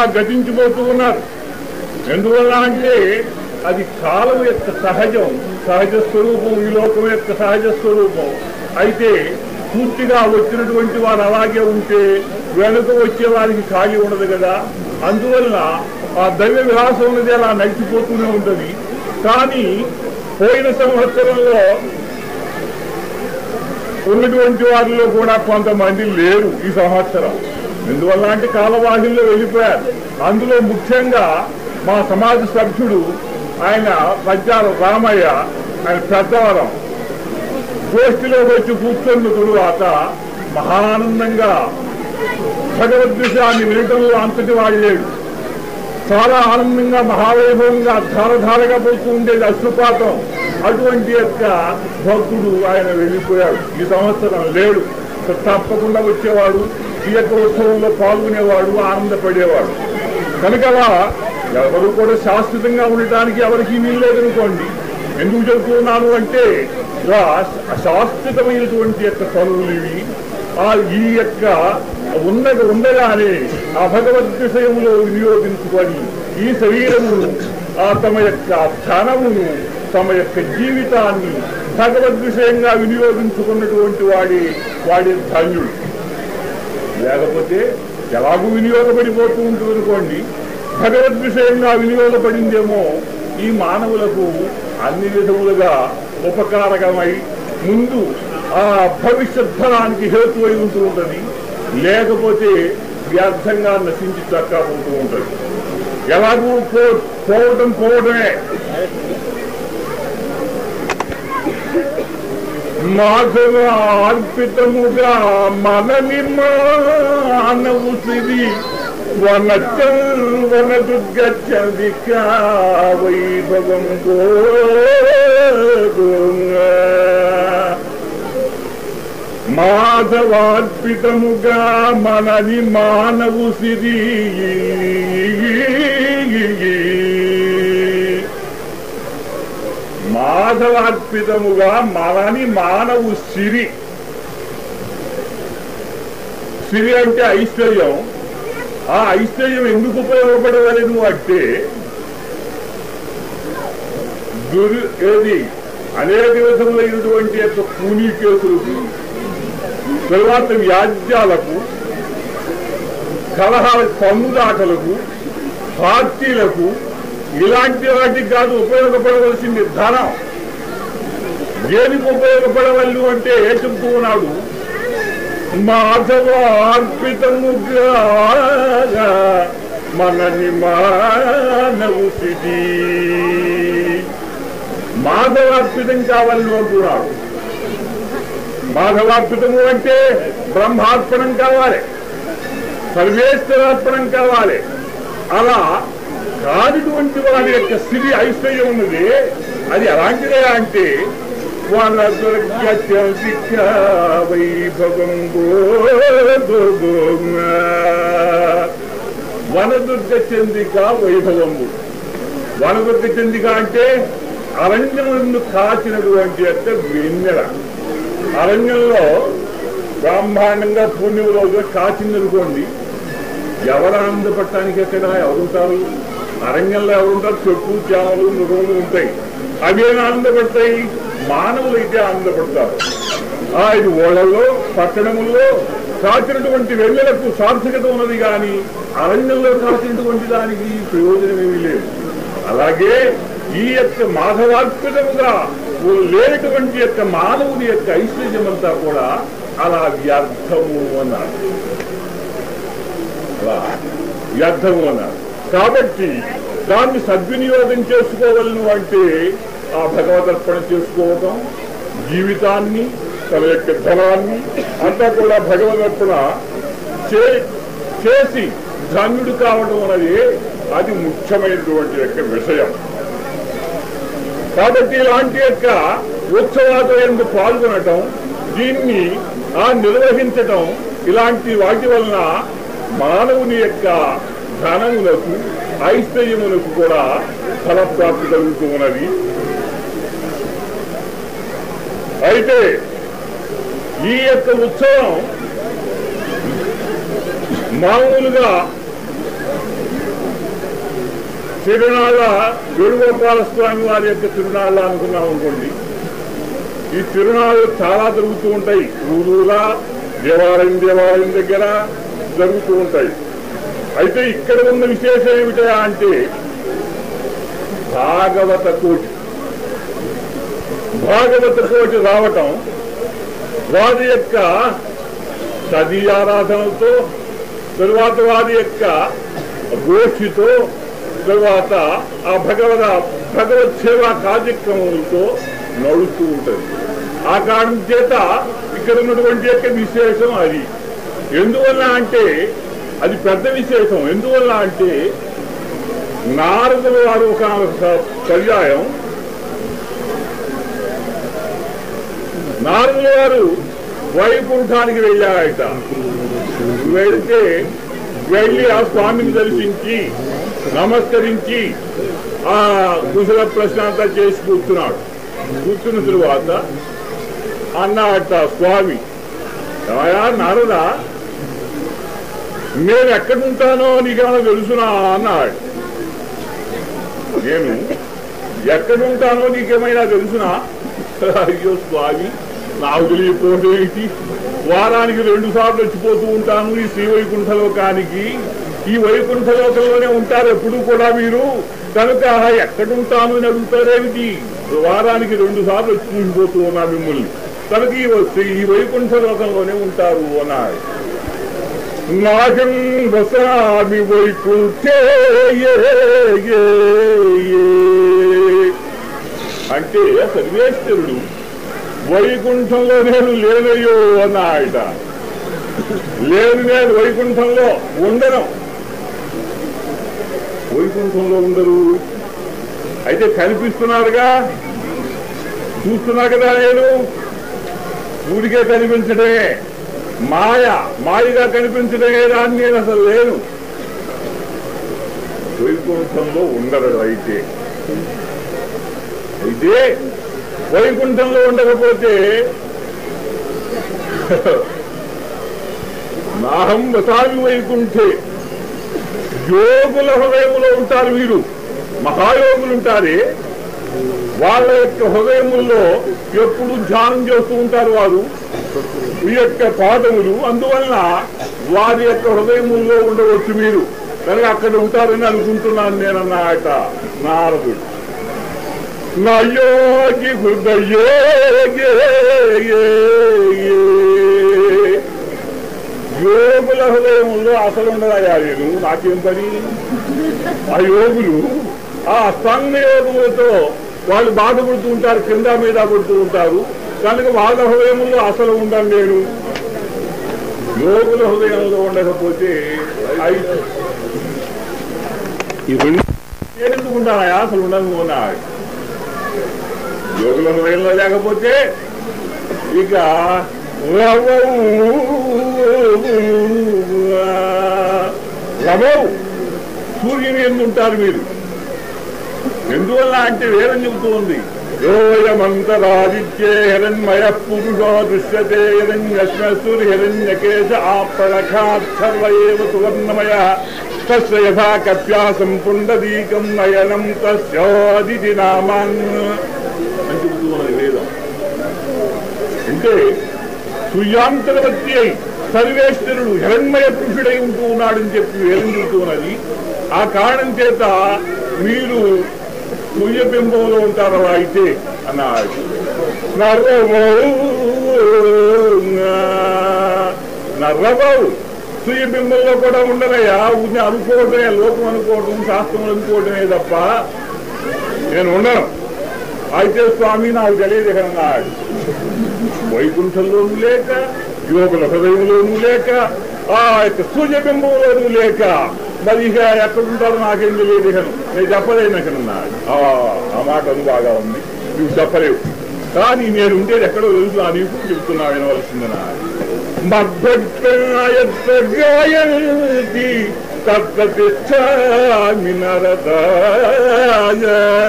గతించిపోతూ ఉన్నారు ఎందువల్ల అంటే అది కాలం యొక్క సహజం సహజ స్వరూపం ఈ లోకం యొక్క సహజ స్వరూపం అయితే పూర్తిగా వచ్చినటువంటి వారు అలాగే ఉంటే వెనుక వచ్చే వారికి ఖాళీ ఉండదు కదా అందువల్ల ఆ దైవ విలాసం అనేది అలా నడిచిపోతూనే ఉంటుంది కానీ పోయిన సంవత్సరంలో ఉన్నటువంటి వారిలో కూడా కొంతమంది లేరు ఈ సంవత్సరం ఎందువల్ల అంటే కాలవాహిల్లో వెళ్ళిపోయారు అందులో ముఖ్యంగా మా సమాజ సభ్యుడు ఆయన పద్యాల రామయ్య ఆయన పెద్దవరం గోష్ఠిలోకి వచ్చి కూర్చున్న తరువాత మహానందంగా భగవద్విషయాన్ని వినటంలో అంతటి వాడు లేడు చాలా ఆనందంగా మహావైభవంగా ధారధారగా పోతూ ఉండేది అశ్రుపాతం అటువంటి యొక్క భక్తుడు ఆయన వెళ్ళిపోయాడు ఈ సంవత్సరం లేడు తప్పకుండా వచ్చేవాడు ఈ యొక్క ఉత్సవంలో పాల్గొనేవాడు ఆనందపడేవాడు కనుక అలా ఎవరు కూడా శాశ్వతంగా ఉండటానికి ఎవరికి వీల్లేదనుకోండి ఎందుకు చెబుతున్నాను అంటే ఇలా అశాశ్వతమైనటువంటి యొక్క పనులు ఇవి ఆ ఈ యొక్క ఉన్నది ఉండగానే ఆ భగవద్ విషయంలో వినియోగించుకొని ఈ శరీరమును ఆ తమ యొక్క ధనమును తమ యొక్క జీవితాన్ని భగవద్ విషయంగా వినియోగించుకున్నటువంటి వాడి వాడి ధన్యుడు లేకపోతే ఎలాగూ వినియోగపడిపోతూ ఉంటుంది అనుకోండి భగవద్ విషయంగా వినియోగపడిందేమో ఈ మానవులకు అన్ని విధములుగా ఉపకారకమై ముందు ఆ భవిష్యత్ ధనానికి హేతు అయి ఉంటూ ఉంటుంది లేకపోతే వ్యర్థంగా నశించి చక్కపోతూ ఉంటుంది ఎలాగూ పో పోవటం పోవటమే మాధవ అర్పితముగా మనని మానవు సిరి వనచ వనదుర్గచ్చదిక వైభవం మాధవార్పితముగా మనని మానవు సిరి మాధవార్పితముగా మనని మానవు సిరి సిరి అంటే ఐశ్వర్యం ఆ ఐశ్వర్యం ఎందుకు ఉపయోగపడవలను అంటే దురు ఏది అనేక విధములైనటువంటి యొక్క కూలీ కేసులకు తరువాత వ్యాజ్యాలకు కలహాల పన్నుదాటలకు పార్టీలకు ఇలాంటి వాటికి కాదు ఉపయోగపడవలసింది ధనం దేనికి ఉపయోగపడవల్లు అంటే ఏ చెప్తూ ఉన్నాడు మాధవ అర్పితముగా మనని మానవు స్థితి మాధవార్పితం కావాలని అంటున్నాడు మాధవార్పితము అంటే బ్రహ్మార్పణం కావాలి సర్వేశ్వరార్పణం కావాలి అలా కానిటువంటి వారి యొక్క స్థితి ఐశ్వర్యం ఉన్నది అది ఎలాంటిదే అంటే వాళ్ళ దుర్గత్య వైభవం వనదుర్గ చంద్రిక వైభవము వనదుర్గ చంద్రిక అంటే అరణ్యములను కాచినటువంటి యొక్క వెన్నెల అరణ్యంలో బ్రహ్మాండంగా పూర్ణిమ రోజు కాచిందనుకోండి ఎవరు ఆనందపడటానికి ఎక్కడ ఎవరుంటారు అరణ్యంలో ఎవరుంటారు చెట్టు చేమలు మృగములు ఉంటాయి అవి ఏం ఆనందపడతాయి మానవులు అయితే ఆనందపడతారు ఆ ఇది ఓళ్ళలో పట్టణముల్లో కాచినటువంటి వెన్నెలకు సార్థకత ఉన్నది కానీ అరణ్యంలో కాచినటువంటి దానికి ప్రయోజనం ఏమీ లేదు అలాగే ఈ యొక్క మాధవార్పితముగా ఓ లేనటువంటి యొక్క మానవుని యొక్క ఐశ్వర్యం అంతా కూడా అలా వ్యర్థము అన్నారు అలా వ్యర్థము అన్నారు కాబట్టి దాన్ని సద్వినియోగం చేసుకోగలను అంటే ఆ భగవదర్పణ చేసుకోవటం జీవితాన్ని తన యొక్క ధనాన్ని అంతా కూడా భగవదర్పణ చే చేసి ధన్యుడు కావడం అనేది అది ముఖ్యమైనటువంటి యొక్క విషయం కాబట్టి ఇలాంటి యొక్క ఉత్సవాలు ఎందుకు పాల్గొనటం దీన్ని ఆ నిర్వహించటం ఇలాంటి వాటి వలన మానవుని యొక్క ధనములకు ఐశ్వర్యములకు కూడా ఫలప్రాప్తి కలుగుతూ ఉన్నది అయితే ఈ యొక్క ఉత్సవం మామూలుగా తిరునాళ్ళ వేణుగోపాల స్వామి వారి యొక్క తిరునాళ్ళ అనుకున్నాం అనుకోండి ఈ తిరునాళ్ళు చాలా జరుగుతూ ఉంటాయి ఊరూరా దేవాలయం దేవాలయం దగ్గర జరుగుతూ ఉంటాయి అయితే ఇక్కడ ఉన్న విశేషం ఏమిటా అంటే భాగవత కోటి భాగవత కోటి రావటం వారి యొక్క సదీ ఆరాధనతో తరువాత వారి యొక్క గోష్ఠితో తరువాత ఆ భగవద భగవత్ సేవా కార్యక్రమంతో నడుస్తూ ఉంటుంది ఆ కారణం చేత ఇక్కడ ఉన్నటువంటి యొక్క విశేషం అది ఎందువల్ల అంటే అది పెద్ద విశేషం ఎందువల్ల అంటే నారదుల వారు ఒక పర్యాయం నారదుల వారు వైకుంఠానికి వెళ్ళారట వెళ్తే వెళ్ళి ఆ స్వామిని దర్శించి నమస్కరించి ఆ కుశల ప్రశ్న అంతా చేసి కూర్చున్నాడు కూర్చున్న తరువాత అన్నట స్వామి "ఏమయ్యా నారదా నేను ఎక్కడుంటానో నీకేమైనా తెలుసునా అన్నాడు నేను ఎక్కడుంటానో నీకేమైనా తెలుసునా అయ్యో స్వామి నాకు తెలియకపోతే ఏంటి వారానికి రెండు సార్లు వచ్చిపోతూ ఉంటాను ఈ శ్రీ వైకుంఠ లోకానికి ఈ వైకుంఠ లోకంలోనే ఉంటారు ఎప్పుడు కూడా మీరు కనుక ఎక్కడుంటాను అని అడుగుతారేమిటి వారానికి రెండు సార్లు వచ్చి చూసిపోతూ ఉన్నా మిమ్మల్ని కనుక ఈ వై- ఈ వైకుంఠ లోకంలోనే ఉంటారు అన్నాడు నాగం వసామి వైకుంఠే ఏ, ఏ, ఏ. అంటే సర్వేశ్వరుడు వైకుంఠంలో నేను లేనయ్యో అన్న ఆయన లేను నేను వైకుంఠంలో ఉండను వైకుంఠంలో ఉండరు అయితే కనిపిస్తున్నారుగా చూస్తున్నా కదా నేను ఊరికే కనిపించడమే మాయ మాయగా కనిపించడమే దాన్ని నేను అసలు లేను వైకుంఠంలో ఉండరు అయితే అయితే వైకుంఠంలో ఉండకపోతే నాహం వసామి వైకుంఠే యోగుల హృదయములో ఉంటారు వీరు మహాయోగులు ఉంటారే వాళ్ళ యొక్క హృదయముల్లో ఎప్పుడు ధ్యానం చేస్తూ ఉంటారు వారు ఈ యొక్క పాదములు అందువలన వారి యొక్క హృదయముల్లో ఉండవచ్చు మీరు కనుక అక్కడ ఉంటారని అనుకుంటున్నాను నేనన్నమాట నారదుడు నా యోగి హృదయే యోగుల హృదయంలో అసలు ఉండదయా నేను నాకేం పని ఆ యోగులు ఆ అష్టాంగ యోగములతో వాళ్ళు బాధపడుతూ ఉంటారు కింద మీద పడుతూ ఉంటారు కనుక వాళ్ళ హృదయంలో అసలు ఉండను నేను యోగుల హృదయంలో ఉండకపోతే ఐ- ఈ రెండు నేను ఎందుకు ఉంటానయా అసలు ఉండను అన్నాడు యోగుల హృదయంలో లేకపోతే ఇక రమవు సూర్యుని ఎందుంటారు మీరు ఎందువల్ల అంటే వేరం చెబుతూ ఉంది యోయమంతరాదిత్యే హిరణ్మయ పురుషో దృశ్యతే హిరణ్యశ్మసుర్ హిరణ్యకేశ ఆప్రఖాత్ సర్వ ఏవ సువర్ణమయ తస్య యథా కప్యాసం పుండదీకం నయనం తస్యోదితి నామాన్ అని చెబుతూ ఉన్నది వేదం అంటే సూర్యాంతరవర్తి అయి సర్వేశ్వరుడు హిరణ్మయ పురుషుడై ఉంటూ ఉన్నాడని చెప్పి వేదం చెబుతూ ఉన్నది ఆ కారణం చేత మీరు సూర్యబింబంలో ఉంటారు అలా అయితే అన్నాడు నర్రబాబు నర్రబాబు సూర్యబింబంలో కూడా ఉండనయ్యా ఊరిని అనుకోవడమే లోకం అనుకోవడం శాస్త్రం అనుకోవడమే తప్ప నేను ఉండను అయితే స్వామి నాకు తెలియదు అన్నాడు వైకుంఠంలోనూ లేక యోగుల హృదయంలోనూ లేక ఆ యొక్క సూర్యబింబంలోనూ లేక మరి ఇక ఎక్కడుంటారో నాకేం తెలియదు ఇక నేను చెప్పలేను ఇక్కడ అన్నాడు ఆ ఆ మాట అది బాగా ఉంది నువ్వు చెప్పలేవు కానీ నేను ఉండేది ఎక్కడో తెలుసు ఆ నీకు చెప్తున్నా వినవలసిందన్నాడు మద్భక్తాయత్తి తత్తిష్టామి నరదాయ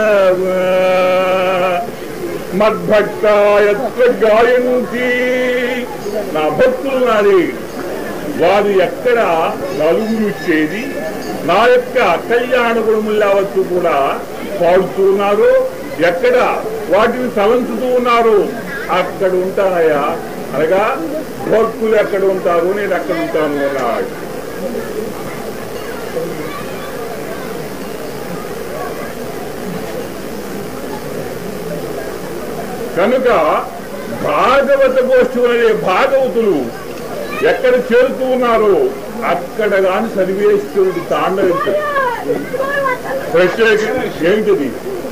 మద్భక్తాయత్ర గాయంతి నా భక్తులు నాది వారు ఎక్కడ నలుగురు ఇచ్చేది నా యొక్క కళ్యాణ గుణములు యావత్తు కూడా పాడుతూ ఉన్నారు ఎక్కడ వాటిని తలంచుతూ ఉన్నారు అక్కడ ఉంటానయ్యా అనగా భక్తులు ఎక్కడ ఉంటారు నేను అక్కడ ఉంటాను అన్నాడు కనుక భాగవత గోష్ఠి అనే భాగవతులు ఎక్కడ చేరుతూ ఉన్నారో అక్కడ కాని సర్వేశ్వరుడు తాండవించడు ప్రత్యేక ఏమిటది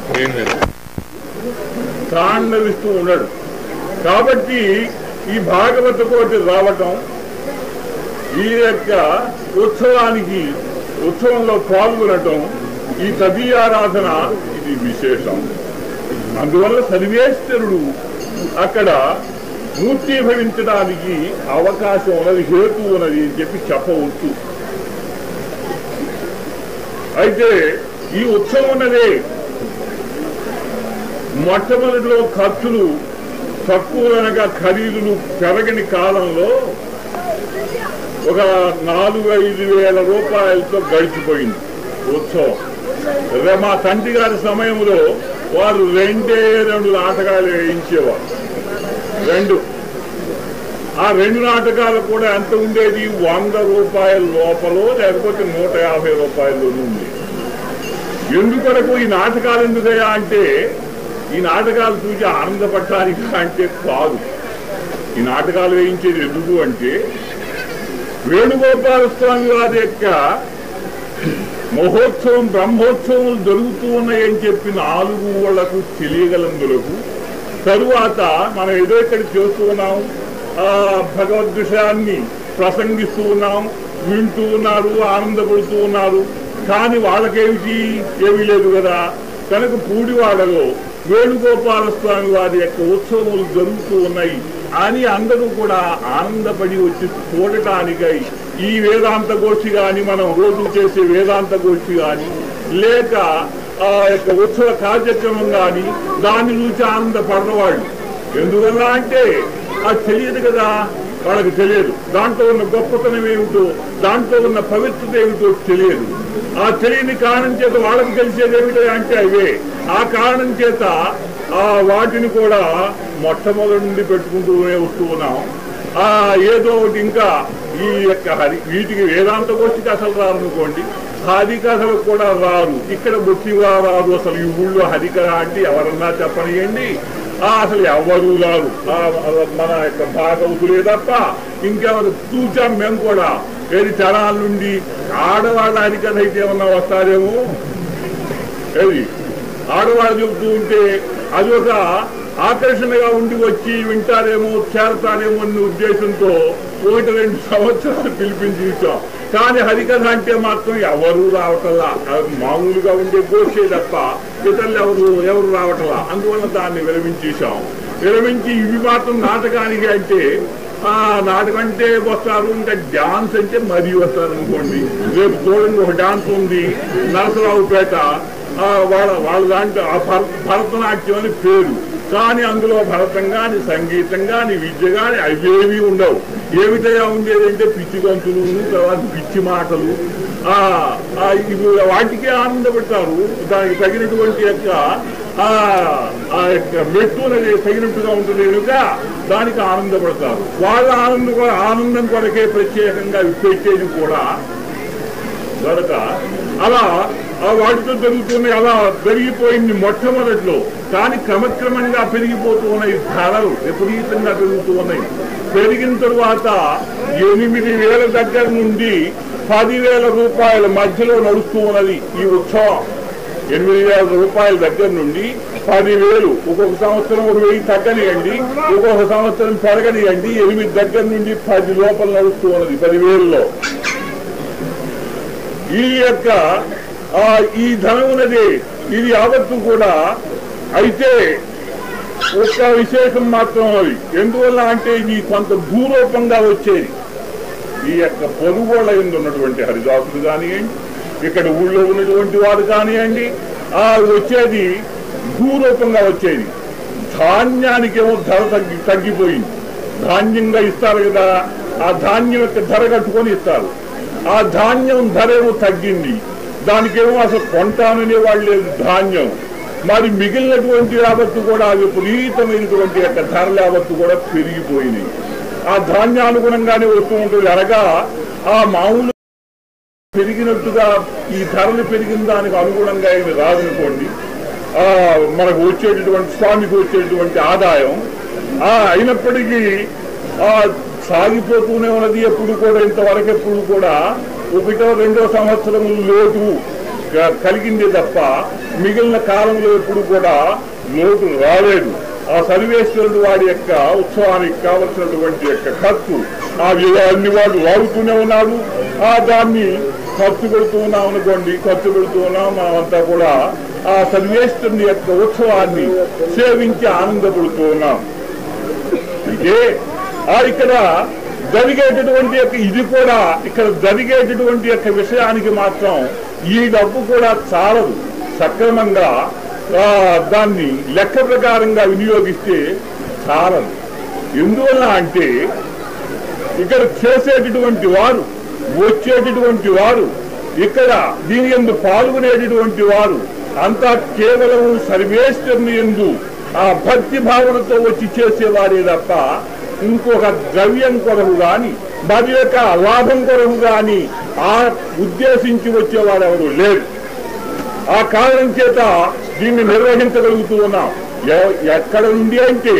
తాండవిస్తూ ఉన్నాడు కాబట్టి ఈ భాగవత కోటి రావటం ఈ యొక్క ఉత్సవానికి ఉత్సవంలో పాల్గొనటం ఈ తదీయారాధన ఇది విశేషం అందువల్ల సర్వేశ్వరుడు అక్కడ మూర్తీభవించడానికి అవకాశం ఉన్నది హేతు ఉన్నది అని చెప్పి చెప్పవచ్చు అయితే ఈ ఉత్సవం ఉన్నదే మొట్టమొదటిలో ఖర్చులు తక్కువనగా ఖరీదులు పెరగని కాలంలో ఒక నాలుగు ఐదు వేల రూపాయలతో గడిచిపోయింది ఉత్సవం రే- మా తండ్రి గారి సమయంలో వారు రెండే రెండు నాటకాలు వేయించేవారు రెండు ఆ రెండు నాటకాలు కూడా ఎంత ఉండేది వంద రూపాయల లోపల లేకపోతే నూట యాభై రూపాయల్లోనూ ఉంది ఎందుకొరకు ఈ నాటకాలు ఎందుకయ్యా అంటే ఈ నాటకాలు చూసి ఆనందపడటానికి అంటే కాదు ఈ నాటకాలు వేయించేది ఎందుకు అంటే వేణుగోపాల స్వామి వారి యొక్క మహోత్సవం బ్రహ్మోత్సవం జరుగుతూ ఉన్నాయని చెప్పి నాలుగు వాళ్లకు తెలియగలందులకు తరువాత మనం ఏదో ఇక్కడ చేస్తూ ఉన్నాం ఆ భగవద్ విషయాన్ని ప్రసంగిస్తూ ఉన్నాం వింటూ ఉన్నారు ఆనందపడుతూ ఉన్నారు కానీ వాళ్ళకేమిటి ఏమీ లేదు కదా కనుక పూడివాడలో వేణుగోపాల స్వామి వారి యొక్క ఉత్సవములు జరుగుతూ ఉన్నాయి అని అందరూ కూడా ఆనందపడి వచ్చి చూడటానికై ఈ వేదాంత గోష్ఠి గాని మనం రోజు చేసే వేదాంత గోష్ఠి గాని లేక ఆ యొక్క ఉత్సవ కార్యక్రమం గాని దాన్ని చూసి ఆనందపడవాళ్ళు ఎందువల్ల అంటే అది తెలియదు కదా వాళ్ళకి తెలియదు దాంట్లో ఉన్న గొప్పతనం ఏమిటో దాంట్లో ఉన్న పవిత్రత ఏమిటో తెలియదు ఆ తెలియని కారణం చేత వాళ్ళకి తెలిసేది ఏమిటో అంటే అవే ఆ కారణం చేత ఆ వాటిని కూడా మొట్టమొదటి నుండి పెట్టుకుంటూనే వస్తూ ఉన్నాం ఆ ఏదో ఒకటి ఇంకా ఈ యొక్క హరి వీటికి వేదాంత గోష్ఠికి అసలు రారు అనుకోండి హరికథలు కూడా రారు ఇక్కడ బొత్తిగా రారు అసలు ఈ ఊళ్ళో హరికథ అంటే ఎవరన్నా చెప్పనియండి ఆ అసలు ఎవరు రారు ఆ మన యొక్క భాగవతులే తప్ప ఇంకెవరు చూచాం మేము కూడా ఏది చరాల నుండి ఆడవాళ్ళ హరికథ అయితే ఏమన్నా వస్తారేమో ఏది ఆడవాళ్ళు చెబుతూ ఉంటే అది ఒక ఆకర్షణగా ఉండి వచ్చి వింటారేమో చేరతారేమో అన్న ఉద్దేశంతో ఒకటి రెండు సంవత్సరాలు పిలిపించి ఇచ్చాం కానీ హరికథ అంటే మాత్రం ఎవరు రావటంలా అది మామూలుగా ఉండే గోషే తప్ప ఇతరులు ఎవరు ఎవరు రావటంలా అందువల్ల దాన్ని విరమించేశాం విరమించి ఇవి మాత్రం నాటకానికి అంటే ఆ నాటకం అంటే వస్తారు ఇంకా డాన్స్ అంటే మరీ వస్తారు అనుకోండి రేపు చూడండి ఒక డాన్స్ ఉంది నరసరావుపేట ఆ వాళ్ళ వాళ్ళ దాంట్లో ఆ భర- భరతనాట్యం అని పేరు కానీ అందులో భరతం గాని సంగీతం గాని విద్య గాని అవేవి ఉండవు ఏమిటయా ఉండేదంటే పిచ్చి గంతులు తర్వాత పిచ్చి మాటలు ఆ ఆ ఇవి వాటికి ఆనందపడతారు దానికి తగినటువంటి యొక్క ఆ ఆ యొక్క మెట్టు అనేది తగినట్టుగా ఉంటుంది కనుక దానికి ఆనందపడతారు వాళ్ళ ఆనందం కూడా ఆనందం కొరకే ప్రత్యేకంగా పెట్టేది కూడా కనుక అలా ఆ వాటితో జరుగుతున్నాయి అలా పెరిగిపోయింది మొట్టమొదట్లో కానీ క్రమక్రమంగా పెరిగిపోతూ ఉన్నాయి ధరలు విపరీతంగా పెరుగుతూ ఉన్నాయి పెరిగిన తరువాత ఎనిమిది వేల దగ్గర నుండి పదివేల రూపాయల మధ్యలో నడుస్తూ ఉన్నది ఈ ఉత్సవం ఎనిమిది వేల రూపాయల దగ్గర నుండి పదివేలు ఒక్కొక్క సంవత్సరం ఒక వెయ్యి తగ్గనియండి ఒక్కొక్క సంవత్సరం పెరగనియండి ఎనిమిది దగ్గర నుండి పది లోపల నడుస్తూ ఉన్నది పదివేలలో ఈ యొక్క ఆ, ఈ ధనం ఉన్నది ఇది యావత్తు కూడా అయితే ఒక్క విశేషం మాత్రం అది ఎందువల్ల అంటే ఇది కొంత భూరూపంగా వచ్చేది ఈ యొక్క పొరుగుళ్ళ ఎందు ఉన్నటువంటి హరిదాసులు కానివ్వండి ఇక్కడ ఊళ్ళో ఉన్నటువంటి వారు కానివ్వండి ఆ వచ్చేది భూరూపంగా వచ్చేది ధాన్యానికేమో ధర తగ్గి తగ్గిపోయింది ధాన్యంగా ఇస్తారు కదా ఆ ధాన్యం యొక్క ధర కట్టుకొని ఇస్తారు ఆ ధాన్యం ధరేమో తగ్గింది దానికేమో అసలు కొంటాననే వాళ్ళు లేదు ధాన్యం మరి మిగిలినటువంటి యావత్తు కూడా విపరీతమైనటువంటి యొక్క ధరలు యావత్తు కూడా పెరిగిపోయినాయి ఆ ధాన్యానుగుణంగానే వస్తూ ఉంటుంది అనగా ఆ మామూలు పెరిగినట్టుగా ఈ ధరలు పెరిగిన దానికి అనుగుణంగా ఏమి రాదనుకోండి ఆ మనకు వచ్చేటటువంటి స్వామికి వచ్చేటటువంటి ఆదాయం ఆ అయినప్పటికీ ఆ సాగిపోతూనే ఉన్నది ఎప్పుడు కూడా ఇంతవరకు ఎప్పుడు కూడా ఒకటో రెండో సంవత్సరం లోటు క- కలిగిందే తప్ప మిగిలిన కాలంలో ఎప్పుడు కూడా లోటు రాలేదు ఆ సర్వేశ్వరుడు వాడి యొక్క ఉత్సవానికి కావలసినటువంటి యొక్క ఖర్చు ఆ అన్ని వాడు వాడుతూనే ఉన్నాడు ఆ దాన్ని ఖర్చు పెడుతూ ఉన్నాం అనుకోండి ఖర్చు పెడుతూ ఉన్నాం మనమంతా కూడా ఆ సర్వేశ్వరుని యొక్క ఉత్సవాన్ని సేవించి ఆనందపడుతూ ఉన్నాం అయితే ఆ ఇక్కడ జరిగేటటువంటి యొక్క ఇది కూడా ఇక్కడ జరిగేటటువంటి యొక్క విషయానికి మాత్రం ఈ డబ్బు కూడా చాలదు సక్రమంగా ఆ, దాన్ని లెక్క ప్రకారంగా వినియోగిస్తే చాలదు ఎందువల్ల అంటే ఇక్కడ చేసేటటువంటి వారు వచ్చేటటువంటి వారు ఇక్కడ దీని ఎందు పాల్గొనేటటువంటి వారు అంతా కేవలం సర్వేశ్వరుని ఎందు ఆ భక్తి భావనతో వచ్చి చేసేవారే తప్ప ఇంకొక ద్రవ్యం కొరకు గాని మరి యొక్క లాభం కొరకు గాని ఆ ఉద్దేశించి వచ్చేవాడు ఎవరు లేరు ఆ కారణం చేత దీన్ని నిర్వహించగలుగుతూ ఉన్నాం ఎ- ఎక్కడ నుండి అంటే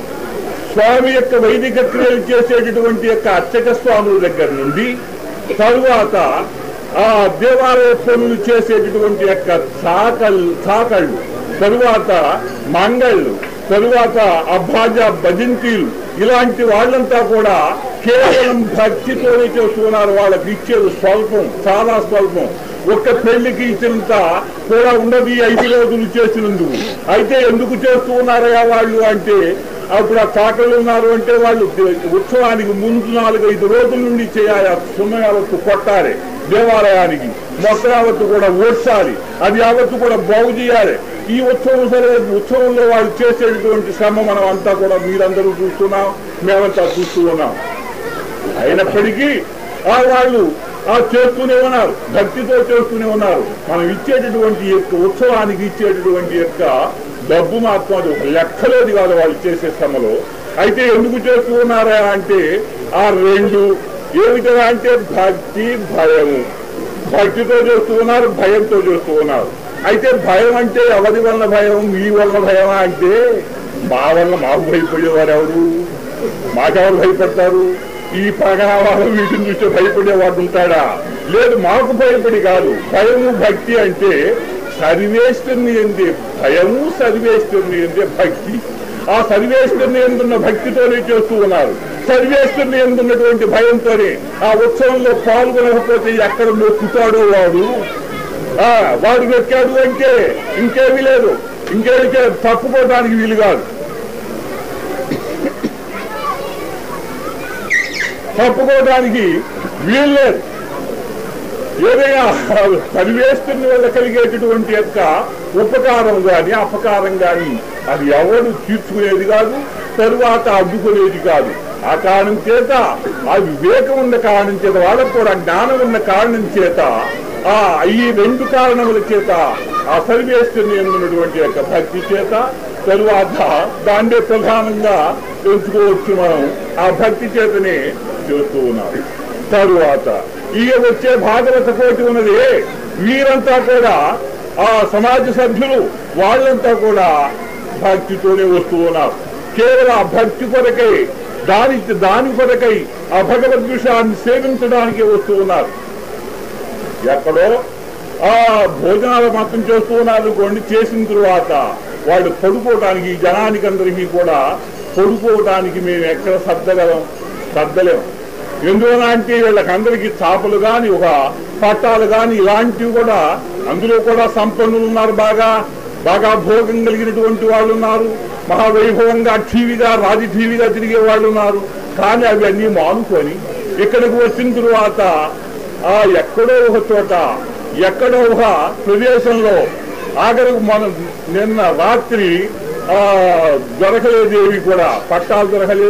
స్వామి యొక్క వైదిక క్రియలు చేసేటటువంటి యొక్క అర్చక స్వాముల దగ్గర నుండి తరువాత ఆ దేవాలయ పనులు చేసేటటువంటి యొక్క చాకళ్ళు చాకళ్ళు తరువాత మంగళ్ళు తరువాత అభాజ భజంతీలు ఇలాంటి వాళ్ళంతా కూడా కేవలం భక్తితోనే చేస్తున్నారు వాళ్ళకి ఇచ్చేది స్వల్పం చాలా స్వల్పం ఒక్క పెళ్లికి ఇచ్చినంత కూడా ఉండదు ఈ ఐదు రోజులు చేసినందుకు అయితే ఎందుకు చేస్తూ ఉన్నారయ్యా వాళ్ళు అంటే అప్పుడు ఆ చాకళ్ళు ఉన్నారు అంటే వాళ్ళు ఉత్సవానికి ముందు నాలుగైదు రోజుల నుండి చేయాలి ఆ సున్న యావత్తు కొట్టాలి దేవాలయానికి మొత్తం యావత్తు కూడా ఓడ్చాలి అది యావత్తు కూడా బాగు చేయాలి ఈ ఉత్సవం సరే ఉత్సవంలో వాళ్ళు చేసేటటువంటి శ్రమ మనం అంతా కూడా మీరందరూ చూస్తున్నాం మేమంతా చూస్తూ ఉన్నాం అయినప్పటికీ ఆ వాళ్ళు ఆ చేస్తూనే ఉన్నారు భక్తితో చేస్తూనే ఉన్నారు మనం ఇచ్చేటటువంటి యొక్క ఉత్సవానికి ఇచ్చేటటువంటి యొక్క డబ్బు మాత్రం అది ఒక లెక్కలేదు కాదు వాళ్ళు చేసే శ్రమలో అయితే ఎందుకు చేస్తూ ఉన్నారా అంటే ఆ రెండు ఏమిటా అంటే భక్తి భయము భక్తితో చేస్తూ ఉన్నారు భయంతో చేస్తూ ఉన్నారు అయితే భయం అంటే ఎవరి వల్ల భయం మీ వల్ల భయమా అంటే మా వల్ల మాకు భయపడేవారు ఎవరు మాకెవరు భయపడతారు ఈ పగనావాడు వీటిని చూస్తే భయపడేవాడు ఉంటాడా లేదు మాకు భయపడి కాదు భయము భక్తి అంటే సర్వేశ్వరుని ఎందే భయము సర్వేశ్వరుని ఎందే భక్తి ఆ సర్వేశ్వరుని ఎందున్న భక్తితోనే చేస్తూ ఉన్నారు సర్వేశ్వరుని ఎందున్నటువంటి భయంతోనే ఆ ఉత్సవంలో పాల్గొనకపోతే ఎక్కడ నొక్కుతాడో వాడు ఆ వాడు నొక్కాడు అంటే ఇంకేమీ లేదు ఇంకేమి తప్పుకోవడానికి వీలు కాదు తప్పుకోవడానికి వీలు లేదు ఏదైనా పరివేస్తున్న వల్ల కలిగేటటువంటి యొక్క ఉపకారం గాని అపకారం గాని అది ఎవరు తీర్చుకునేది కాదు తరువాత అడ్డుకునేది కాదు ఆ కారణం చేత ఆ వివేకం ఉన్న కారణం చేత వాళ్ళకు కూడా జ్ఞానం ఉన్న కారణం చేత ఆ ఈ రెండు కారణముల చేత ఆ సర్వేశ్వరుని ఉన్నటువంటి యొక్క భక్తి చేత తరువాత దాన్నే ప్రధానంగా తెలుసుకోవచ్చు మనం ఆ భక్తి చేతనే చేస్తూ ఉన్నాం తరువాత ఈ వచ్చే భాగవత కోటి ఉన్నది వీరంతా కూడా ఆ సమాజ సభ్యులు వాళ్ళంతా కూడా భక్తితోనే వస్తూ ఉన్నారు కేవలం ఆ భక్తి కొరకై దాని దాని కొరకై ఆ భగవద్ విషయాన్ని సేవించడానికి వస్తూ ఉన్నారు ఎక్కడో ఆ భోజనాలు మాత్రం చేస్తూ ఉన్నారు అనుకోండి చేసిన తరువాత వాళ్ళు పడుకోవటానికి ఈ జనానికి అందరికీ కూడా పడుకోవటానికి మేము ఎక్కడ సర్దగలం సర్దలేం ఎందువల్ల అంటే వీళ్ళకందరికీ చాపలు గాని ఒక పట్టాలు గాని ఇలాంటివి కూడా అందులో కూడా సంపన్నులు ఉన్నారు బాగా బాగా భోగం కలిగినటువంటి వాళ్ళు ఉన్నారు మహావైభవంగా టీవీగా రాజు టీవీగా తిరిగే వాళ్ళు ఉన్నారు కానీ అవి అన్నీ మానుకొని ఇక్కడికి వచ్చిన తరువాత ఆ ఎక్కడో ఒక చోట ఎక్కడో ఒక ప్రదేశంలో ఆఖరికి మనం నిన్న రాత్రి ఆ దొరకలేదు ఏవి కూడా పట్టాలు దొరకలేదు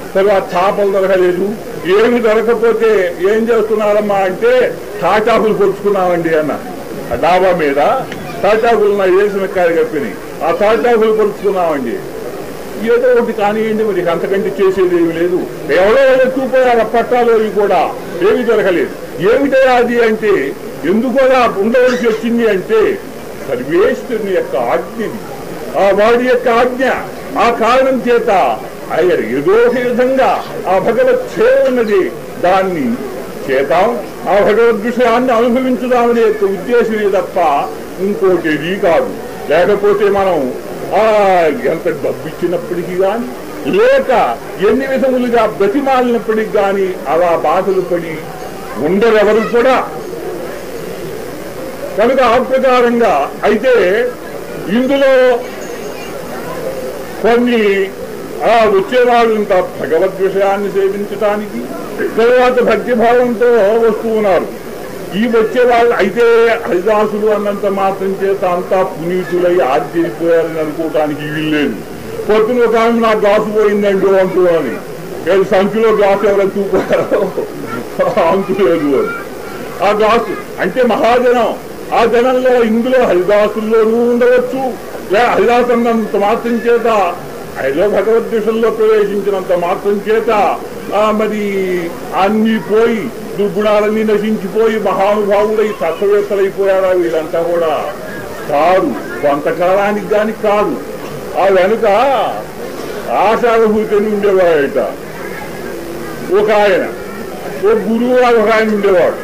తర్వాత చేపలు దొరకలేదు ఏమి దొరకపోతే ఏం చేస్తున్నారమ్మా అంటే తాటాకులు పొడుచుకున్నామండి అన్న ఆ డాబా మీద తాటాకులు నా వేసిన కాయ కప్పిని ఆ తాటాకులు పొడుచుకున్నామండి ఏదో ఒకటి కానివ్వండి మరి అంతకంటే చేసేది ఏమి లేదు ఎవరో ఎత్తుకుపోయారు ఆ పట్టాలు అవి కూడా ఏమీ దొరకలేదు ఏమిటో అది అంటే ఎందుకు అలా ఉండవలసి వచ్చింది అంటే సర్వేశ్వరుని యొక్క ఆజ్ఞని ఆ వాడి యొక్క ఆజ్ఞ ఆ కారణం చేత ఆయన ఏదో ఒక విధంగా ఆ భగవత్ సేవ ఉన్నది దాన్ని చేతాం ఆ భగవద్ విషయాన్ని అనుభవించుదామనే యొక్క ఉద్దేశమే తప్ప ఇంకోటి ఇది కాదు లేకపోతే మనం ఆ ఎంత డబ్బు ఇచ్చినప్పటికీ కానీ లేక ఎన్ని విధములుగా బ్రతిమాలినప్పటికీ కానీ అలా బాధలు పడి ఉండరెవరు కూడా కనుక ఆ ప్రకారంగా అయితే ఇందులో కొన్ని ఆ వచ్చేవాళ్ళు ఇంత భగవద్ విషయాన్ని సేవించటానికి తర్వాత భక్తిభావంతో వస్తూ ఉన్నారు ఈ వచ్చే వాళ్ళు అయితే హరిదాసులు అన్నంత మాత్రం చేత అంతా పునీతులై ఆర్జైపోయారని అనుకోవటానికి వీల్లేదు పొద్దున ఒక ఆమె నా గ్లాసు పోయిందండి అంటూ అని ఏది సంచిలో గ్లాసు ఎవరైనా తూపారో అంతులేదు అని ఆ గ్లాసు అంటే మహాజనం ఆ జనంలో ఇందులో హరిదాసుల్లోనూ ఉండవచ్చు లే హరిదాసు అన్నంత మాత్రం చేత ఆయనలో భగవద్గీతల్లో ప్రవేశించినంత మాత్రం చేత ఆ మరి అన్ని పోయి దుర్గుణాలన్నీ నశించిపోయి మహానుభావుడై తత్వవేత్తలైపోయారా వీళ్ళంతా కూడా కాదు కొంతకాలానికి గాని కాదు ఆ వెనుక ఆషాఢభూతిని ఉండేవాడట ఒక ఆయన ఒక గురువు గారు ఒక ఆయన ఉండేవాడు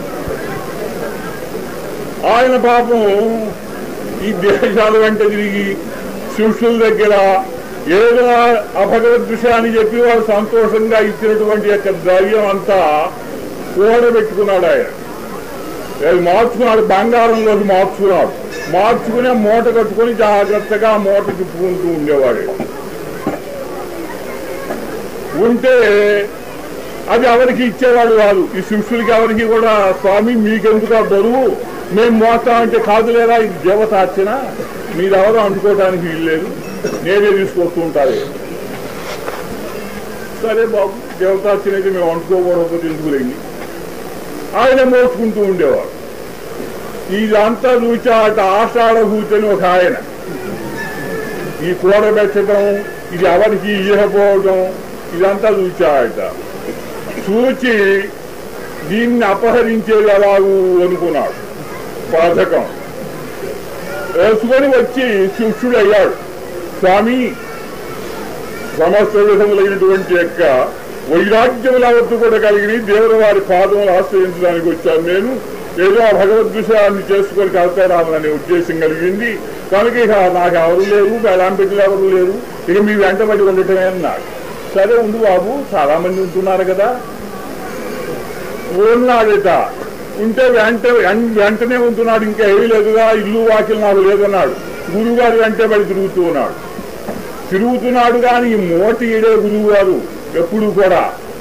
ఆయన పాపం ఈ దేశాల వెంట తిరిగి శిష్యుల దగ్గర ఏదో అభగవద్ విషయాన్ని చెప్పి వాడు సంతోషంగా ఇచ్చినటువంటి యొక్క ద్రవ్యం అంతా కూడబెట్టుకున్నాడు ఆయన అది మార్చుకున్నాడు బంగారంలోకి మార్చుకున్నాడు మార్చుకుని ఆ మూట కట్టుకొని జాగ్రత్తగా ఆ మూట తిప్పుకుంటూ ఉండేవాడు ఉంటే అది ఎవరికి ఇచ్చేవాడు కాదు ఈ శిష్యులకి ఎవరికి కూడా స్వామి మీకెందుకు ఆ బరువు మేము మోస్తామంటే కాదులేరా ఇది దేవత అర్చన మీరెవరో అంటుకోవడానికి వీల్లేదు నేనే తీసుకొస్తూ ఉంటారు సరే బాబు దేవతార్చన అయితే మేము అంటుకోకూడదు తెలుసుకులేండి ఆయన మోసుకుంటూ ఉండేవాడు ఇదంతా చూచాట ఆషాఢ కూర్చొని ఒక ఆయన ఈ కూడబెట్టడం ఇది ఎవరికి ఇవ్వకపోవడం ఇదంతా చూచాట చూచి దీన్ని అపహరించేది ఎలాగూ అనుకున్నాడు బాధకం వేసుకొని వచ్చి శిష్యుడు అయ్యాడు స్వామి సమస్త విధములైనటువంటి యొక్క వైరాగ్యముల వద్ద కూడా కలిగి దేవుని వారి పాదములు ఆశ్రయించడానికి వచ్చాను నేను ఏదో ఆ భగవద్ విషయాన్ని చేసుకొని కడతారామనే ఉద్దేశం కలిగింది కనుక ఇక నాకు ఎవరు లేరు బెలాంపెట్టులు ఎవరు లేరు ఇక మీ వెంటబడి ఉండటమే అన్నాడు సరే ఉండు బాబు చాలా మంది ఉంటున్నారు కదా ఉన్నాడట ఉంటే వెంట వెం- వెంటనే ఉంటున్నాడు ఇంకా ఏమీ లేదుగా ఇల్లు వాకిలు నాకు లేదన్నాడు గురువు గారు వెంటే పడి తిరుగుతూ ఉన్నాడు తిరుగుతున్నాడు కానీ ఈ మోట ఈడే గురువు గారు ఎప్పుడు కూడా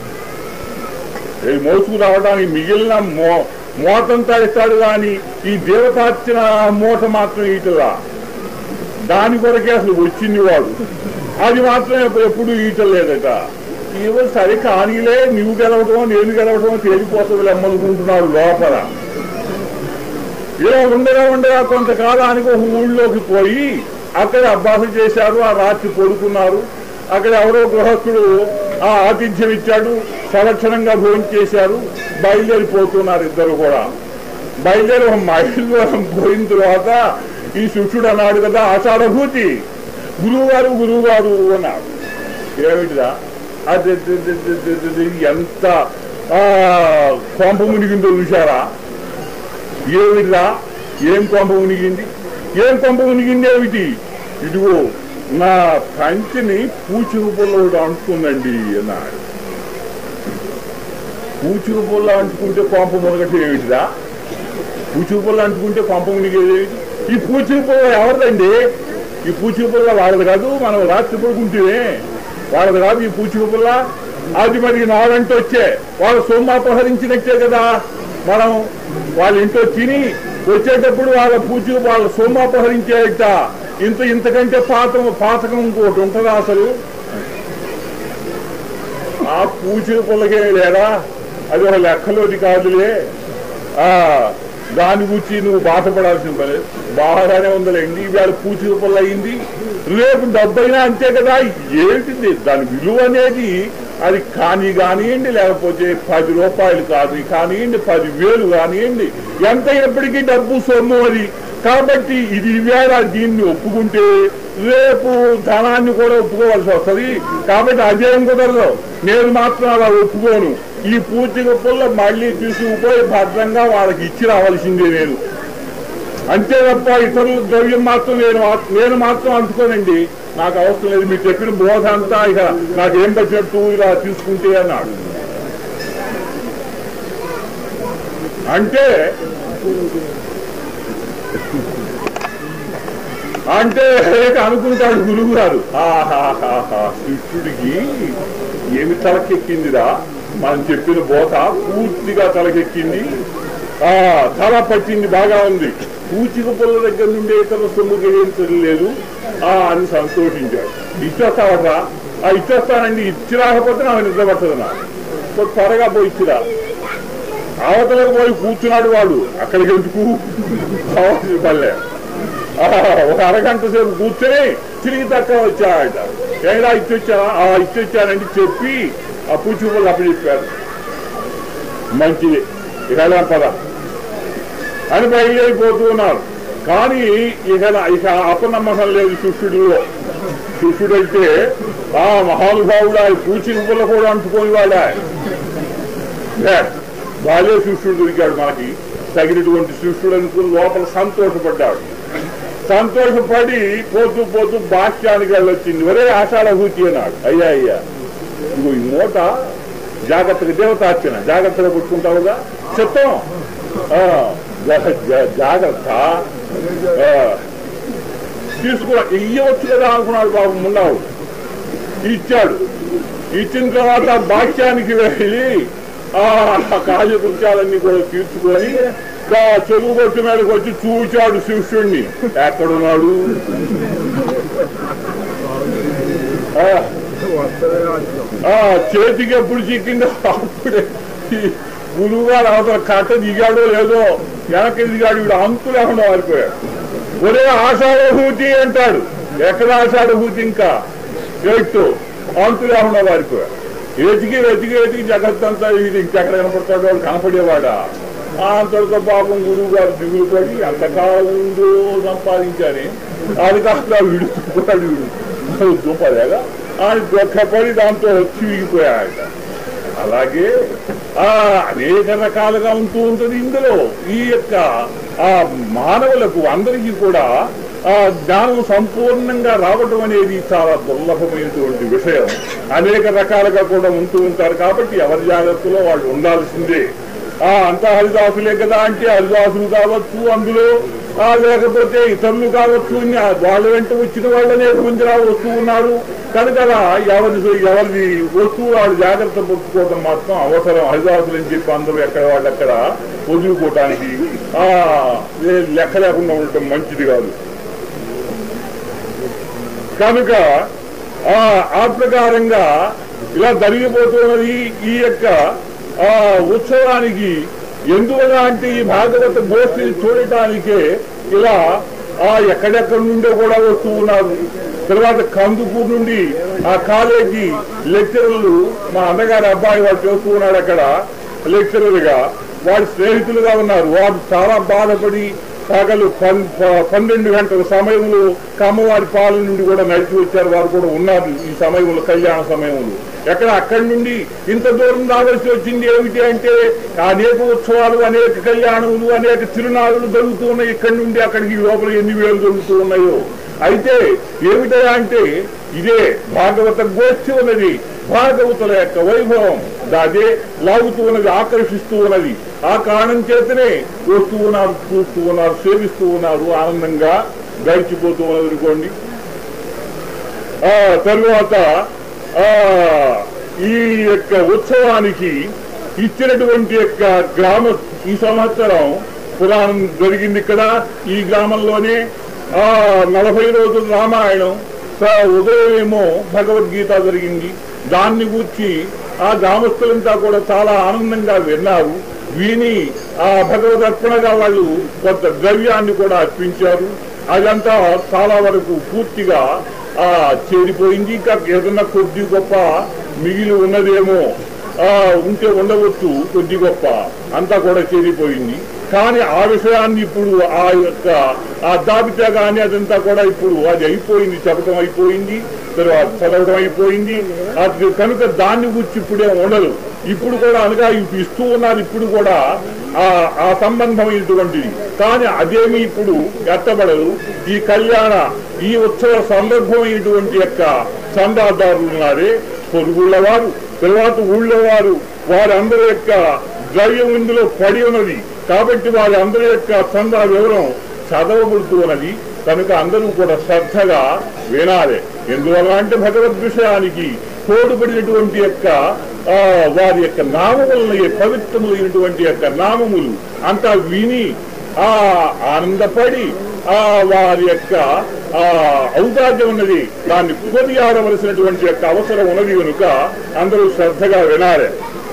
ఈ మోసుకు రావడానికి మిగిలిన మో మోతంతా ఇస్తాడు కానీ ఈ దేవతార్చన మూట మాత్రం ఈటలా దాని కొరకే అసలు వచ్చింది వాడు అది మాత్రం ఎప్పు- ఎప్పుడు ఈటలేదట ఇవో సరే కానీలే నువ్వు గెలవటం నేను గెలవటం తేలిపోతుంది అమ్మనుకుంటున్నాడు లోపల ఇలా ఉండగా ఉండగా కొంతకాలానికి ఒక ఊళ్ళోకి పోయి అక్కడ అభ్యాస చేశారు ఆ రాత్రి పడుకున్నారు అక్కడ ఎవరో గృహస్థుడు ఆ ఆతిథ్యం ఇచ్చాడు సంరక్షణంగా భోజనం చేశారు బయలుదేరిపోతున్నారు ఇద్దరు కూడా బయలుదేరి ఒక మైల్లో పోయిన తర్వాత ఈ శిష్యుడు అన్నాడు కదా ఆషాఢభూతి గురువు గారు గురువు గారు అన్నాడు ఏమిటిదా అది అది- అది- అది- అది- అది ఎంత ఆ, కొంప మునిగిందో చూశారా ఏమిటిరా ఏం కొంప మునిగింది ఏం కొంప మునిగింది ఏమిటి ఇదిగో నా పంచిని పూచుకు పుల్ల ఒకటి అంటుకుందండి అన్నాడు పూచుకు పుల్ల అంటుకుంటే కొంప మునగటం ఏమిటిరా పూచుకు పుల్ల అంటుకుంటే కొంప మునిగేది ఏమిటి ఈ పూచుకు పుల్ల ఎవరిదండి ఈ పూచుకు పుల్ల వాడదు కాదు మనం రాత్రి పడుకుంటే వాడదు కాదు ఈ పూచుకు పుల్ల అది మరి నాడంటే వచ్చే వాళ్ళ సొమ్ము అపహరించినట్టే కదా మనం వాళ్ళ ఇంట్లో తిని వచ్చేటప్పుడు వాళ్ళ పూజ వాళ్ళ సొమ్ము అపహరించేట ఇంత ఇంతకంటే పాత పాతకం ఇంకోటి ఉంటుందా అసలు పూచిన పుల్లకే లేరా అది ఒక లెక్కలోది కాదులే ఆ దాని గురించి నువ్వు బాధపడాల్సిన పని బాగానే ఉందిలేండి ఇవాళ పూచిన పుల్ల అయింది రేపు డబ్బైనా అంతే కదా ఏంటిది దాని విలువ అనేది అది కానీ కానివ్వండి లేకపోతే పది రూపాయలు కాదు కానివ్వండి పది వేలు కానివ్వండి ఎంత ఎప్పటికీ డబ్బు సొమ్ము అది కాబట్టి ఇది వేళ దీన్ని ఒప్పుకుంటే రేపు ధనాన్ని కూడా ఒప్పుకోవాల్సి వస్తుంది కాబట్టి అదేం కుదరదు నేను మాత్రం అలా ఒప్పుకోను ఈ పూర్తిగా పుల్ల మళ్ళీ తీసుకుపోయి భద్రంగా వాళ్ళకి ఇచ్చి రావాల్సిందే నేను అంతే తప్ప ఇతరుల ద్రవ్యం మాత్రం నేను మా- నేను మాత్రం అందుకోనండి నాకు అవసరం లేదు మీరు చెప్పిన బోధ అంతా ఇక నాకేం పట్టినట్టు ఇలా తీసుకుంటే అన్నాడు అంటే అంటే ఇక అనుకుంటాడు గురువు గారు ఆహాహాహా శిష్యుడికి ఏమి తలకెక్కిందిరా మనం చెప్పిన బోత పూర్తిగా తలకెక్కింది ఆ తల పట్టింది బాగా ఉంది పూచిక పుల్ల దగ్గర నుండి ఇతర సొమ్ము గ్రహించడం లేదు ఆ అని సంతోషించాడు ఇచ్చేస్తావట్రా ఆ ఇచ్చేస్తానండి ఇచ్చి రాకపోతే నాకు నిద్ర పట్టదు నాకు కొంచెం త్వరగా పోయి ఇచ్చిరా అవతలకు పోయి కూర్చున్నాడు వాడు అక్కడికి ఎందుకు కావాల్సిన పల్లె ఆ, ఒక అరగంట సేపు కూర్చొని తిరిగి తక్కువ వచ్చాడట ఏడా ఇచ్చొచ్చావా ఆ ఇచ్చొచ్చానండి చెప్పి ఆ పూచిపల్లి అప్పుడు చెప్పారు మంచిది ఇక వెళ్దాం పద అని బయలుదేరిపోతూ ఉన్నారు కానీ ఇక ఇక అపనమ్మకం లేదు శిష్యుడిలో శిష్యుడైతే ఆ మహానుభావుడు ఆ పూచిపల్ల కూడా అంటుకొని వాడా బాలే శిష్యుడు దొరికాడు మనకి తగినటువంటి శిష్యుడు అనుకుని లోపల సంతోషపడ్డాడు సంతోషపడి పోతూ పోతూ భాష్యానికి వెళ్ళొచ్చింది ఒరే ఆషాఢ భూతి అన్నాడు అయ్యా అయ్యా ఇగో ఈ మూట జాగ్రత్తగా దేవతార్చన జాగ్రత్తగా పుట్టుకుంటావుగా చిత్తం ఆ, జా- జా- జాగ్రత్త ఆ, తీసుకో ఇయ్యవచ్చు కదా అనుకున్నాడు బాబు మున్నావు ఇచ్చాడు ఇచ్చిన తర్వాత భాష్యానికి వెళ్ళి ఆ కార్యకృత్యాలన్నీ కూడా తీర్చుకొని ఆ చెరువు గొట్టు మీదకి వచ్చి చూచాడు శిష్యుణ్ణి ఎక్కడున్నాడు ఆ, ఆ చేతికి ఎప్పుడు చిక్కిందో అప్పుడే ఈ గురువుగారు అవతల కట్ట దిగాడో లేదో వెనక్కి దిగాడు వీడు అంతు లేకుండా వారిపోయాడు ఒరే ఆషాఢభూతి అంటాడు ఎక్కడ ఆషాఢభూతి ఇంకా ఎట్టు అంతు లేకుండా వారిపోయాడు వెతికి వెతికి వెతికి జగత్తంతా ఇది ఇంకెక్కడ కనపడతాడు వాడు కనపడేవాడా ఆ అంతటితో పాపం గురువు గారు దిగులు పడి అంతకాలం ఉందో సంపాదించాని అది కాస్త వీడు దుఃఖపడి వీడు దుఃఖలేగా ఆయన దుఃఖపడి దాంతో చిరిగిపోయాడు అలాగే ఆ అనేక రకాలుగా ఉంటూ ఉంటుంది ఇందులో ఈ యొక్క ఆ మానవులకు అందరికీ కూడా ఆ జ్ఞానం సంపూర్ణంగా రావడం అనేది చాలా దుర్లభమైనటువంటి విషయం అనేక రకాలుగా కూడా ఉంటూ ఉంటారు కాబట్టి ఎవరి జాగ్రత్తలో వాళ్ళు ఉండాల్సిందే ఆ అంతా హరిదాసులే కదా అంటే హరిదాసులు కావచ్చు అందులో ఆ లేకపోతే ఇతరులు కావచ్చు ఇన్ని వాళ్ళ వెంట వచ్చిన వాళ్ళనే గుంజరా వస్తూ ఉన్నారు కనుక అలా ఎవరి ఎవరిది వస్తువు వాళ్ళు జాగ్రత్త పట్టుకోవడం మాత్రం అవసరం హరిదాసులు అని చెప్పి అందరూ ఎక్కడ వాళ్ళు అక్కడ వదులుకోవటానికి ఆ ఏ లెక్క లేకుండా ఉండటం మంచిది కాదు కనుక ఆ ఆ ప్రకారంగా ఇలా జరిగిపోతున్నది ఈ యొక్క ఆ ఉత్సవానికి ఎందువల్ల అంటే ఈ భాగవత గోష్ఠిని చూడటానికే ఇలా ఆ ఎక్కడెక్కడి నుండో కూడా వస్తూ ఉన్నారు తర్వాత కందుకూరు నుండి ఆ కాలేజీ లెక్చరర్లు మా అన్నగారి అబ్బాయి వాడు చేస్తూ ఉన్నాడు అక్కడ లెక్చరర్ గా వాడి స్నేహితులుగా ఉన్నారు వారు చాలా బాధపడి పగలు పన్- ప- పన్నెండు గంటల సమయంలో కమ్మవారి పాలన నుండి కూడా నడిచి వచ్చారు వారు కూడా ఉన్నారు ఈ సమయంలో కళ్యాణ సమయంలో ఎక్కడ అక్కడి నుండి ఇంత దూరం రావాల్సి వచ్చింది ఏమిటి అంటే అనేక ఉత్సవాలు అనేక కళ్యాణములు అనేక తిరునాళ్ళు జరుగుతూ ఉన్నాయి ఇక్కడి నుండి అక్కడికి లోపల ఎన్ని వేలు జరుగుతూ ఉన్నాయో అయితే ఏమిటా అంటే ఇదే భాగవత గోష్ఠి ఉన్నది భాగవతుల యొక్క వైభవం అదే లాగుతూ ఉన్నది ఆకర్షిస్తూ ఉన్నది ఆ కారణం చేతనే వస్తూ ఉన్నారు చూస్తూ ఉన్నారు సేవిస్తూ ఉన్నారు ఆనందంగా గడిచిపోతూ ఉన్నది అనుకోండి ఆ తరువాత ఆ ఈ యొక్క ఉత్సవానికి ఇచ్చినటువంటి యొక్క గ్రామ ఈ సంవత్సరం పురాణం జరిగింది ఇక్కడ ఈ గ్రామంలోనే ఆ నలభై రోజుల రామాయణం స- ఉదయం ఏమో భగవద్గీత జరిగింది దాన్ని గురించి ఆ గ్రామస్తులంతా కూడా చాలా ఆనందంగా విన్నారు విని ఆ భగవద్ అర్పణగా వాళ్ళు కొంత ద్రవ్యాన్ని కూడా అర్పించారు అదంతా చాలా వరకు పూర్తిగా ఆ చేరిపోయింది ఇంకా ఏదన్నా కొద్ది గొప్ప మిగిలి ఉన్నదేమో ఆ ఉంటే ఉండవచ్చు కొద్ది గొప్ప అంతా కూడా చేరిపోయింది కానీ ఆ విషయాన్ని ఇప్పుడు ఆ యొక్క ఆ జాబితా కానీ అదంతా కూడా ఇప్పుడు అది అయిపోయింది చెప్పడం అయిపోయింది తర్వాత చదవడం అయిపోయింది అది కనుక దాన్ని గురించి ఇప్పుడే ఉండదు ఇప్పుడు కూడా అనగా ఇప్పుడు ఇస్తూ ఉన్నారు ఇప్పుడు కూడా ఆ ఆ సంబంధమైనటువంటిది కానీ అదేమి ఇప్పుడు ఎత్తబడదు ఈ కళ్యాణ ఈ ఉత్సవ సందర్భమైనటువంటి యొక్క చందాదారులు ఉన్నారే పొరుగుళ్ళ వారు తర్వాత ఊళ్ళో వారు వారందరి యొక్క ద్రవ్యం ఇందులో పడి ఉన్నది కాబట్టి వారి అందరి యొక్క చందా వివరం చదవబడుతూ ఉన్నది కనుక అందరూ కూడా శ్రద్ధగా వినాలి ఎందువల్ల అంటే భగవద్ విషయానికి తోడుపడినటువంటి యొక్క ఆ, వారి యొక్క నామములను పవిత్రములైనటువంటి యొక్క నామములు అంతా విని ఆ ఆనందపడి ఆ వారి యొక్క ఆ ఔదార్యం ఉన్నది దాన్ని కొనియాడవలసినటువంటి యొక్క అవసరం ఉన్నది కనుక అందరూ శ్రద్ధగా వినాలి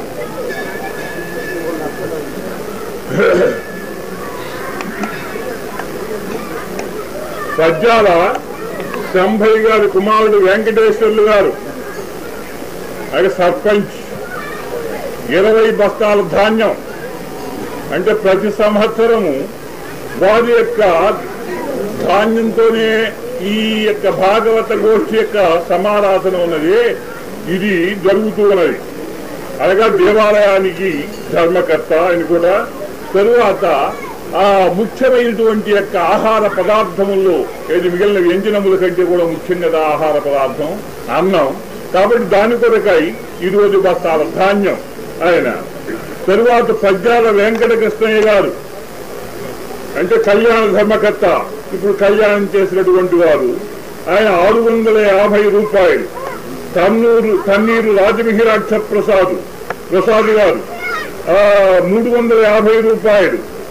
పద్యాల శంభయ్య గారి కుమారుడు వెంకటేశ్వర్లు గారు ఆయన సర్పంచ్ ఇరవై బస్తాల ధాన్యం అంటే ప్రతి సంవత్సరము వారి యొక్క ధాన్యంతోనే ఈ యొక్క భాగవత గోష్ఠి యొక్క సమారాధన ఉన్నది ఇది జరుగుతూ ఉన్నది అనగా దేవాలయానికి ధర్మకర్త ఆయన కూడా తరువాత ఆ ముఖ్యమైనటువంటి యొక్క ఆహార పదార్థముల్లో ఏది మిగిలిన వ్యంజనముల కంటే కూడా ముఖ్యంగా ఆహార పదార్థం అన్నం కాబట్టి దాని కొరకై ఈరోజు బస్తాల ధాన్యం ఆయన తరువాత పద్యాల వెంకట కృష్ణయ్య గారు అంటే కళ్యాణ ధర్మకర్త ఇప్పుడు కళ్యాణం చేసినటువంటి వారు ఆయన ఆరు వందల యాభై రూపాయలు తన్నూరు తన్నీరు రాజమిహిరాక్ష ప్రసాద్ ప్రసాద్ గారు ఆ, మూడు వందల యాభై రూపాయలు